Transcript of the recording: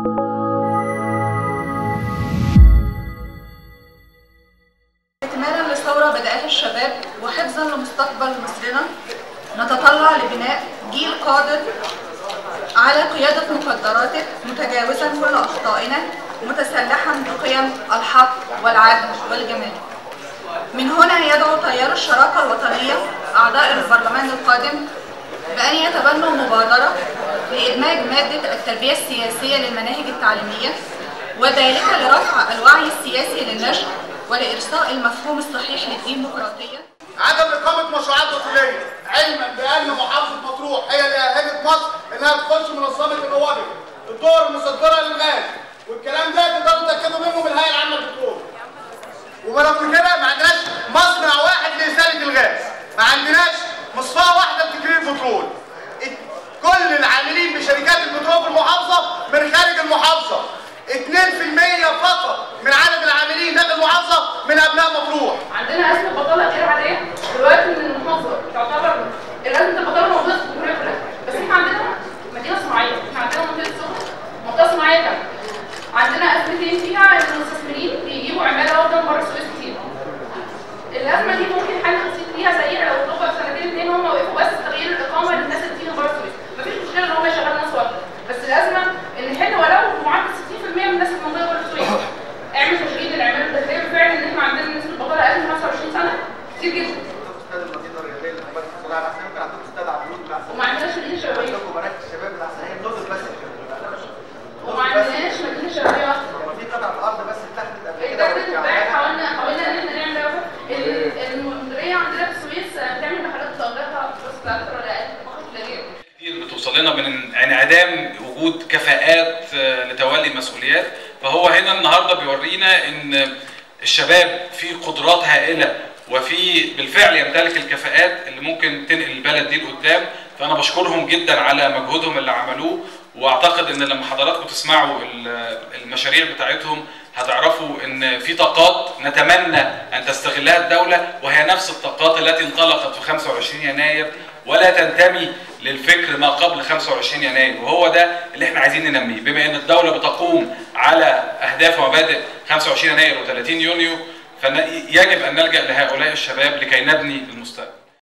اكتمالا لثورة بدأها الشباب وحفظا لمستقبل مصرنا نتطلع لبناء جيل قادر على قيادة مقدراته متجاوزا كل أخطائنا متسلحا بقيم الحق والعدل والجمال من هنا يدعو تيار الشراكة الوطنية أعضاء البرلمان القادم بأن يتبنوا مبادرة لإدماج مادة التربية السياسية للمناهج التعليمية وذلك لرفع الوعي السياسي للنشء ولإرساء المفهوم الصحيح للديمقراطية عدم إقامة مشروعات وطنية علما بأن محافظة مطروح هي اللي أهلت مصر إنها تخش منظمة الروابط الدور المصدرة للغاز والكلام ده تقدروا تتأكدوا منه من الهيئة العامة للبترول ورغم كده ما عندناش مصنع واحد لإزالة الغاز ما عندناش مصفاة واحدة لتكرير البترول كل العاملين بشركات البترول في المحافظة من خارج المحافظة 2% فقط من عدد العاملين داخل المحافظة من أبناء مطروح عندنا ازمه بطاله غير عاديه دلوقتي ان المحافظه تعتبر الازمه البطاله موجوده في الجمهوريه كلها بس احنا عندنا مدينه صناعيه احنا عندنا منطقه سخنه منطقه صناعيه كامله عندنا ازمتين فيها ان المستثمرين بيجيبوا عماله واخده من بره السويس كتير الازمه دي ممكن حل بسيط فيها زي لو اوروبا في سنتين اتنين هم وقفوا بس تغيير الاقامه للناس اللي بتيجي من بره السويس مفيش مشكله ان هم يشغلوا ناس واحده بس الازمه ان نحل ولو معدل 60% من الناس اللي موجوده بره السويس اعمل تشغيل العماله الداخليه بالفعل ان احنا عندنا نسبه بطاله اقل من 25 سنه كتير جدا استاد المدينه الرياضيه اللي حضرتك بتقول على احسن يمكن عندكم استاد عبود وما عندناش مدينه شبابيه عندكم مراكز الشباب الاحسن هي دول بس وما عندناش مدينه شبابيه واحده لما في قطع الارض بس اتاخدت قبل كده ده امبارح حاولنا حاولنا ان احنا نعمل ده ال- المديريه عندنا في السويس بتعمل محلات متوقفه بس لا اكتر ولا اقل فقط لا غير كتير بتوصل لنا من انعدام وجود كفاءات آه، لتولي المسؤوليات فهو هنا النهارده بيورينا ان الشباب في قدرات هائله وفي بالفعل يمتلك الكفاءات اللي ممكن تنقل البلد دي لقدام فانا بشكرهم جدا على مجهودهم اللي عملوه واعتقد ان لما حضراتكم تسمعوا ال- المشاريع بتاعتهم هتعرفوا ان في طاقات نتمنى ان تستغلها الدوله وهي نفس الطاقات التي انطلقت في 25 يناير ولا تنتمي للفكر ما قبل 25 يناير وهو ده اللي احنا عايزين ننميه بما ان الدوله بتقوم على اهداف ومبادئ 25 يناير و30 يونيو فيجب ان نلجا لهؤلاء الشباب لكي نبني المستقبل